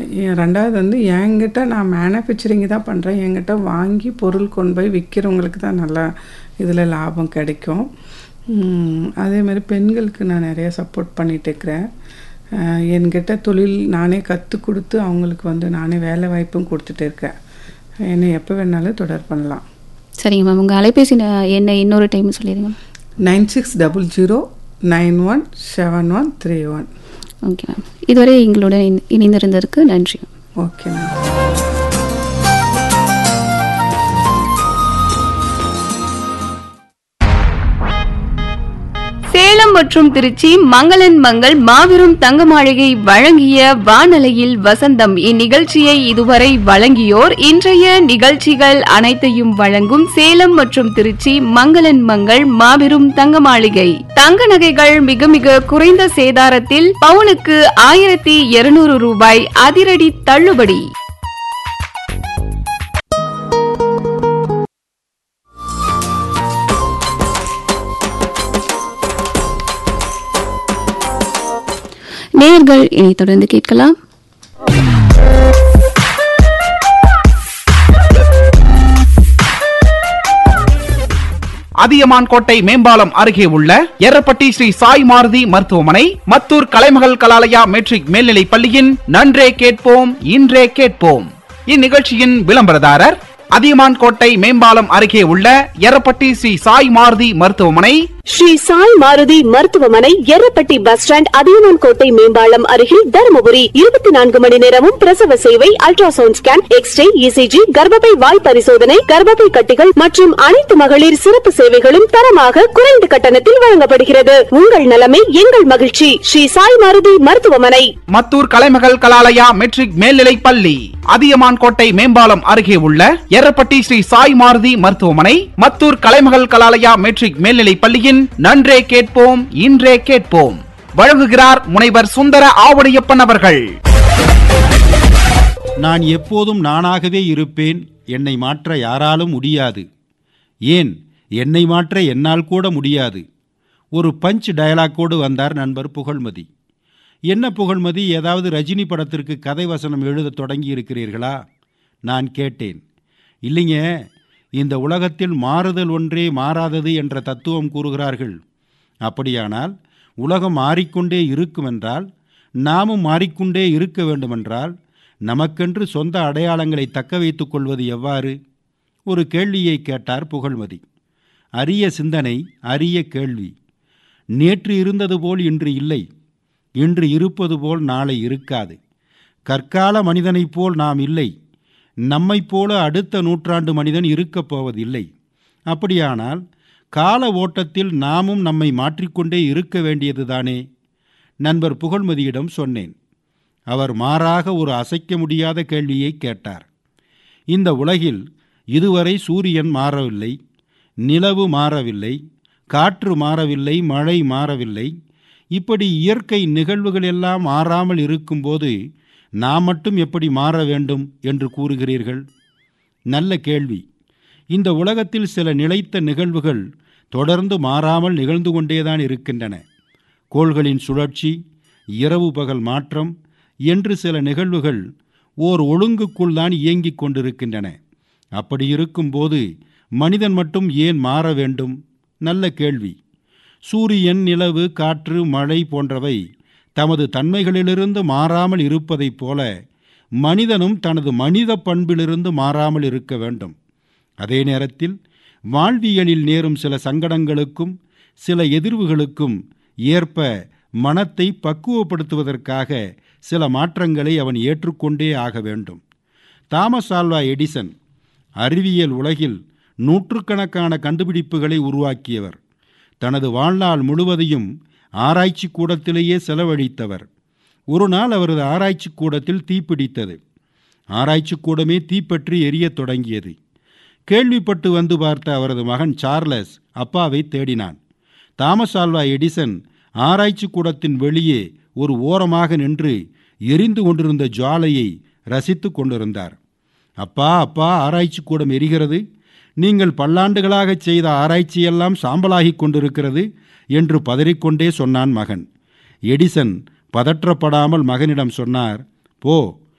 எ- ரெண்டாவது வந்து என்கிட்ட நான் மேனுஃபேக்சரிங் தான் பண்ணுறேன் என்கிட்ட வாங்கி பொருள் கொண்டு போய் விற்கிறவங்களுக்கு தான் நல்லா இதில் லாபம் கிடைக்கும் ம், அதே மாதிரி பெண்களுக்கு நான் நிறைய சப்போர்ட் பண்ணிட்டு இருக்கிறேன் அஹ், என்கிட்ட தொழில் நானே கற்றுக் கொடுத்து அவங்களுக்கு வந்து நானே வேலை வாய்ப்பும் கொடுத்துட்டு இருக்கேன் என்னை எப்போ வேணாலும் தொடர் பண்ணலாம் சரிங்க மேம் உங்கள் அலைபேசி ந- எண்ணை இன்னொரு டைம் சொல்லிடுங்க nine six double zero nine one seven one three one okay ma'am இதுவரை எங்களுடன் இணை- இணைந்திருந்ததற்கு நன்றி ஓகே மேம் சேலம் மற்றும் திருச்சி மங்களன் மங்கள் மாபெரும் தங்க மாளிகை வழங்கிய வானலையில் வசந்தம் இந்நிகழ்ச்சியை இதுவரை வழங்கியோர் இன்றைய நிகழ்ச்சிகள் அனைத்தையும் வழங்கும் சேலம் மற்றும் திருச்சி மங்களன் மங்கள் மாபெரும் தங்க மாளிகை தங்க நகைகள் மிக மிக குறைந்த சேதாரத்தில் பவுனுக்கு ஆயிரத்தி இருநூறு ரூபாய் அதிரடி தள்ளுபடி நேர்கள் இனி தொடர்ந்து கேட்கலாம் அதியமான் கோட்டை மேம்பாலம் அருகே உள்ள எர்ரப்பட்டி ஸ்ரீ சாய் மாருதி மருத்துவமனை மத்தூர் கலைமகள் கலாலயா மெட்ரிக் மேல்நிலைப் பள்ளியின் நன்றே கேட்போம் இன்றே கேட்போம் இந்நிகழ்ச்சியின் விளம்பரதாரர் அதியமான் கோட்டை மேம்பாலம் அருகே உள்ள எர்ரப்பட்டி ஸ்ரீ சாய் மாருதி மருத்துவமனை ஸ்ரீ சாய் மாருதி மருத்துவமனை எர்ரப்பட்டி பஸ் ஸ்டாண்ட் அதியமான் கோட்டை மேம்பாலம் அருகில் தருமபுரி இருபத்தி நான்கு மணி நேரமும் பிரசவ சேவை அல்ட்ராசவுண்ட் ஸ்கேன் எக்ஸ்ரே இசிஜி கர்ப்பப்பை வாய் பரிசோதனை கர்ப்பப்பை கட்டிகள் மற்றும் அனைத்து மகளிர் சிறப்பு சேவைகளும் தரமாக குறைந்த கட்டணத்தில் வழங்கப்படுகிறது உங்கள் நலமே எங்கள் மகிழ்ச்சி ஸ்ரீ சாய் மாருதி மருத்துவமனை மத்தூர் கலைமகள் கலாலயா மெட்ரிக் மேல்நிலைப் பள்ளி அதியமான் கோட்டை மேம்பாலம் அருகே உள்ள எர்ரப்பட்டி ஸ்ரீ சாய் மாருதி மருத்துவமனை மத்தூர் கலைமகள் கலாலயா மெட்ரிக் மேல்நிலைப் பள்ளியின் நன்றே கேட்போம் இன்றே கேட்போம் வழங்குகிறார் முனைவர் சுந்தர ஆவடியப்பன் அவர்கள் நான் எப்போதும் நானாகவே இருப்பேன் என்னை மாற்ற யாராலும் முடியாது ஏன் என்னை மாற்ற என்னால் கூட முடியாது ஒரு பஞ்ச் டயலாக்கோடு வந்தார் நண்பர் புகழ்மதி என்ன புகழ்மதி ஏதாவது ரஜினி படத்திற்கு கதை வசனம் எழுத தொடங்கி இருக்கிறீர்களா நான் கேட்டேன் இல்லைங்க இந்த உலகத்தில் மாறுதல் ஒன்றே மாறாதது என்ற தத்துவம் கூறுகிறார்கள் அப்படியானால் உலகம் மாறிக்கொண்டே இருக்குமென்றால் நாமும் மாறிக்கொண்டே இருக்க வேண்டுமென்றால் நமக்கென்று சொந்த அடையாளங்களை தக்க வைத்துக் கொள்வது எவ்வாறு ஒரு கேள்வியை கேட்டார் புகழ்மதி அரிய சிந்தனை அரிய கேள்வி நேற்று இருந்தது போல் இன்று இல்லை இன்று இருப்பது போல் நாளை இருக்காது கற்கால மனிதனைப் போல் நாம் இல்லை நம்மைப் போல அடுத்த நூற்றாண்டு மனிதன் இருக்கப் போவதில்லை அப்படியானால் கால ஓட்டத்தில் நாமும் நம்மை மாற்றிக்கொண்டே இருக்க வேண்டியதுதானே நண்பர் புகழ்மதியிடம் சொன்னேன் அவர் மாறாக ஒரு அசைக்க முடியாத கேள்வியை கேட்டார் இந்த உலகில் இதுவரை சூரியன் மாறவில்லை நிலவு மாறவில்லை காற்று மாறவில்லை மழை மாறவில்லை இப்படி இயற்கை நிகழ்வுகள் எல்லாம் மாறாமல் இருக்கும்போது நாம் மட்டும் எப்படி மாற வேண்டும் என்று கூறுகிறீர்கள் நல்ல கேள்வி இந்த உலகத்தில் சில நிலைத்த நிகழ்வுகள் தொடர்ந்து மாறாமல் நிகழ்ந்து கொண்டேதான் இருக்கின்றன கோள்களின் சுழற்சி இரவு பகல் மாற்றம் என்று சில நிகழ்வுகள் ஓர் ஒழுங்குக்குள் தான் இயங்கிக் கொண்டிருக்கின்றன அப்படி இருக்கும்போது மனிதன் மட்டும் ஏன் மாற வேண்டும் நல்ல கேள்வி சூரியன் நிலவு காற்று மழை போன்றவை தமது தன்மைகளிலிருந்து மாறாமல் இருப்பதைப் போல மனிதனும் தனது மனித பண்பிலிருந்து மாறாமல் இருக்க வேண்டும் அதே நேரத்தில் வாழ்வியலில் நேரும் சில சங்கடங்களுக்கும் சில எதிர்வுகளுக்கும் ஏற்ப மனத்தை பக்குவப்படுத்துவதற்காக சில மாற்றங்களை அவன் ஏற்றுக்கொண்டே ஆக வேண்டும் தாமஸ் ஆல்வா எடிசன் அறிவியல் உலகில் நூற்றுக்கணக்கான கண்டுபிடிப்புகளை உருவாக்கியவர் தனது வாழ்நாள் முழுவதையும் ஆராய்ச்சி கூடத்திலேயே செலவழித்தவர் ஒரு நாள் அவரது ஆராய்ச்சி கூடத்தில் தீப்பிடித்தது ஆராய்ச்சி கூடமே தீப்பற்றி எரியத் தொடங்கியது கேள்விப்பட்டு வந்து பார்த்த அவரது மகன் சார்லஸ் அப்பாவை தேடினான் தாமஸ் ஆல்வா எடிசன் ஆராய்ச்சி கூடத்தின் வெளியே ஒரு ஓரமாக நின்று எரிந்து கொண்டிருந்த ஜுவாலையை ரசித்து கொண்டிருந்தார் அப்பா அப்பா ஆராய்ச்சி கூடம் எரிகிறது நீங்கள் பல்லாண்டுகளாக செய்த ஆராய்ச்சியெல்லாம் சாம்பலாகிக் கொண்டிருக்கிறது என்று பதறிக்கொண்டே சொன்னான் மகன் எடிசன் பதற்றப்படாமல் மகனிடம் சொன்னார் போ